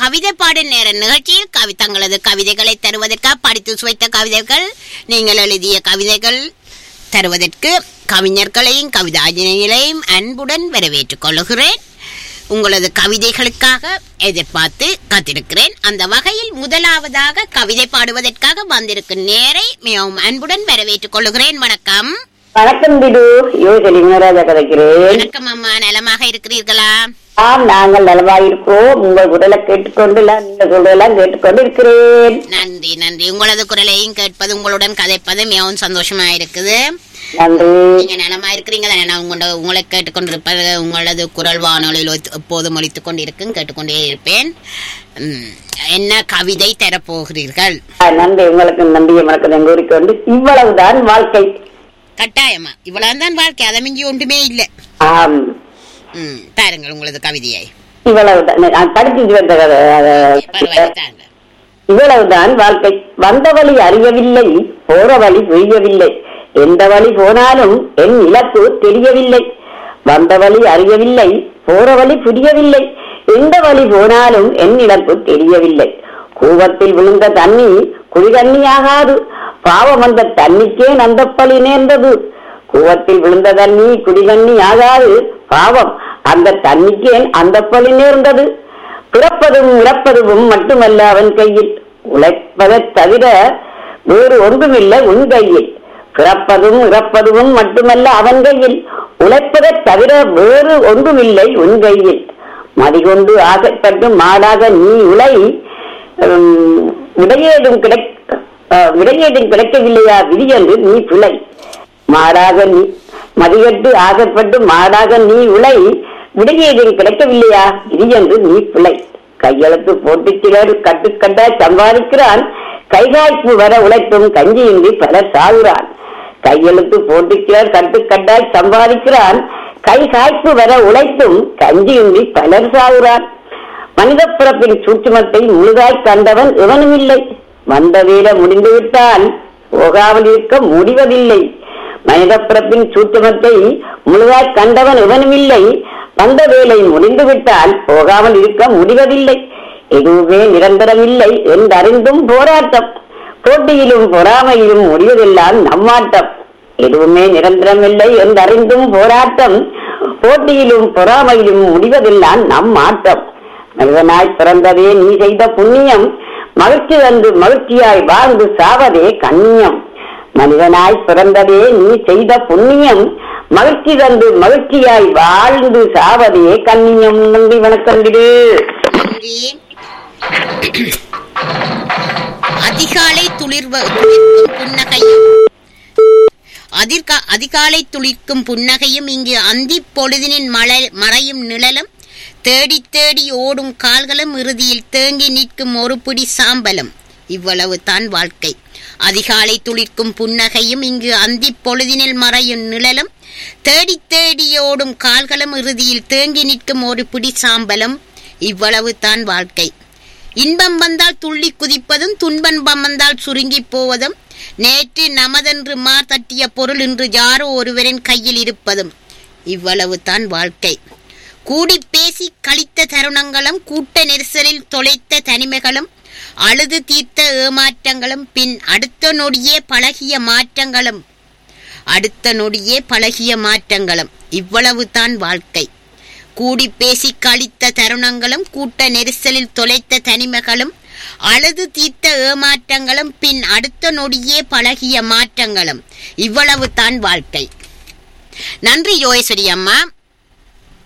கவிதை பாடும் நேர நிகழ்ச்சியில் கவி தங்களது கவிதைகளை தருவதற்காக படித்து சுவைத்த கவிதைகள் நீங்கள் எழுதிய கவிதைகள் தருவதற்கு கவிஞர்களையும் கவிதாஜனைகளையும் அன்புடன் வரவேற்றுக் கொள்கிறேன் உங்களது கவிதைகளுக்காக எதிர்பார்த்து காத்திருக்கிறேன் அந்த வகையில் முதலாவதாக கவிதை பாடுவதற்காக வந்திருக்கும் நேரை மிகவும் அன்புடன் வரவேற்றுக் கொள்கிறேன் வணக்கம் வணக்கம் பிடு யோசலி குணராஜா கதைக்கிறேன் வணக்கம் அம்மா நலமாக இருக்கிறீர்களா ஆம் நாங்கள் நலமாயிருக்கோம் உங்கள் குரலை கேட்டுக்கொண்டு எல்லாம் நீங்க சொல்றதெல்லாம் கேட்டுக்கொண்டு இருக்கிறேன் நன்றி நன்றி உங்களது குரலையும் கேட்பது உங்களுடன் கதைப்பது மிகவும் சந்தோஷமா இருக்குது நன்றி நீங்க நலமா இருக்கிறீங்க தானே நான் உங்களோட உங்களை கேட்டுக்கொண்டிருப்பது உங்களது குரல் வானொலியில் ஒத்து- எப்போதும் ஒலித்துக் கொண்டிருக்கும் கேட்டுக்கொண்டே இருப்பேன் ம், என்ன கவிதை தரப்போகிறீர்கள் ஆ, நன்றி உங்களுக்கு நன்றியை வணக்கம் கூறிக்கொண்டு இவ்வளவுதான் வாழ்க்கை கட்டாயமா இவ்வளவுதான் வாழ்க்கை அதை மிஞ்சி ஒன்றுமே இல்லை ஆம் ம் பாருங்கள் உங்களது கவிதையை இவ்வளவுதான் நான் படிச்சு வந்த கதை பரவாயில்ல அதை- தாங்க இவ்வளவுதான் வாழ்க்கை வந்த வழி அறியவில்லை போற வழி புரியவில்லை எந்த வழி போனாலும் என் இலக்கு தெரியவில்லை வந்த வழி அறியவில்லை போற வழி புரியவில்லை எந்த வழி போனாலும் என் இலக்கு தெரியவில்லை கூவத்தில் விழுந்த தண்ணி குழிதண்ணி ஆகாது பாவம் அந்த தண்ணிக்கே நந்தப்பழி நேர்ந்தது கூவத்தில் விழுந்த தண்ணி குடிதண்ணி ஆகாது பாவம் அந்த தண்ணிக்கே அந்த பழி நேர்ந்தது பிறப்பதும் இறப்பதும் மட்டுமல்ல அவன் கையில் உழைப்பதைத் தவிர வேறு ஒன்றுமில்லை உன் கையில் பிறப்பதும் இறப்பதும் மட்டுமல்ல அவன் கையில் உழைப்பதைத் தவிர வேறு ஒன்றுமில்லை உன் கையில் மதிகொண்டு ஆசைப்பட்டு மாடாக நீ உழை உம், விடையேதும் கிடைக்க அஹ், விடையேதும் கிடைக்கவில்லையா விதி என்று நீ பிழை மாடாக நீ மதிகட்டு ஆசைப்பட்டு மாடாக நீ உழை விடையேதும் கிடைக்கவில்லையா இது என்று நீ பிழை கையெழுத்து போட்டு சிலர் கட்டுக்கட்ட சம்பாதிக்கிறான் கைகாய்ப்பு வர உழைத்தும் கஞ்சியின்றி பலர் சாகுறான் கையெழுத்து போட்டு சிலர் கட்டுக்கட்டாய் சம்பாதிக்கிறான் கை காய்ப்பு வர உழைத்தும் கஞ்சியின்றி பலர் சாகுறான் மனித பிறப்பின் சூட்சுமத்தை முழுதாய் கண்டவன் எவனும் இல்லை வந்த வேலை முடிந்துவிட்டால் போகாமல் இருக்க முடிவதில்லை மனித பிறப்பின் சூட்சுமத்தை முழுதாய் கண்டவன் எவனும் இல்லை வந்த வேலை முடிந்துவிட்டால் போகாமல் இருக்க முடிவதில்லை எதுவுமே நிரந்தரமில்லை என்றறிந்தும் போராட்டம் போட்டியிலும் பொறாமையிலும் முடிவதெல்லாம் நம்மாட்டம் எதுவுமே நிரந்தரமில்லை என்றறிந்தும் போராட்டம் போட்டியிலும் பொறாமையிலும் முடிவதெல்லாம் நம் ஆட்டம் மனிதனாய் பிறந்ததே நீ செய்த புண்ணியம் மகிழ்ச்சி வந்து மகிழ்ச்சியாய் வாழ்ந்து சாவதே கண்ணியம் மனிதனாய் பிறந்ததே நீ செய்த புண்ணியம் மகிழ்ச்சி தந்து மகிழ்ச்சியாய் வாழ்ந்து சாவதே கண்ணியம் நன்றி வணக்கம் விடு நன்றி அதிகாலை துளிர்வ துளிர்க்கும் புன்னகையும் அதிர்கா அதிகாலை துளிர்க்கும் புன்னகையும் இங்கு அந்தி பொழுதினின் மழை மறையும் நிழலும் தேடி தேடி ஓடும் கால்களும் இறுதியில் தேங்கி நிற்கும் ஒரு பிடி சாம்பலும் இவ்வளவு தான் வாழ்க்கை அதிகாலை துளிர்க்கும் புன்னகையும் இங்கு அந்தி பொழுதினில் மறையும் நிழலும் தேடி தேடி ஓடும் கால்களும் இறுதியில் தேங்கி நிற்கும் ஒரு பிடி சாம்பலும் இவ்வளவு தான் வாழ்க்கை இன்பம் வந்தால் துள்ளி குதிப்பதும் துன்பம் வந்தால் சுருங்கி போவதும் நேற்று நமதென்று மார் தட்டிய பொருள் இன்று யாரோ ஒருவரின் கையில் இருப்பதும் இவ்வளவு தான் வாழ்க்கை கூடி பேசி கழித்த தருணங்களும் கூட்ட நெரிசலில் தொலைத்த தனிமைகளும் அழுது தீர்த்த ஏமாற்றங்களும் பின் அடுத்த நொடியே பழகிய மாற்றங்களும் அடுத்த நொடியே பழகிய மாற்றங்களும் இவ்வளவு தான் வாழ்க்கை கூடி பேசி கழித்த தருணங்களும் கூட்ட நெரிசலில் தொலைத்த தனிமைகளும் அழுது தீர்த்த ஏமாற்றங்களும் பின் அடுத்த நொடியே பழகிய மாற்றங்களும் இவ்வளவு தான் வாழ்க்கை நன்றி யோகேஸ்வரி அம்மா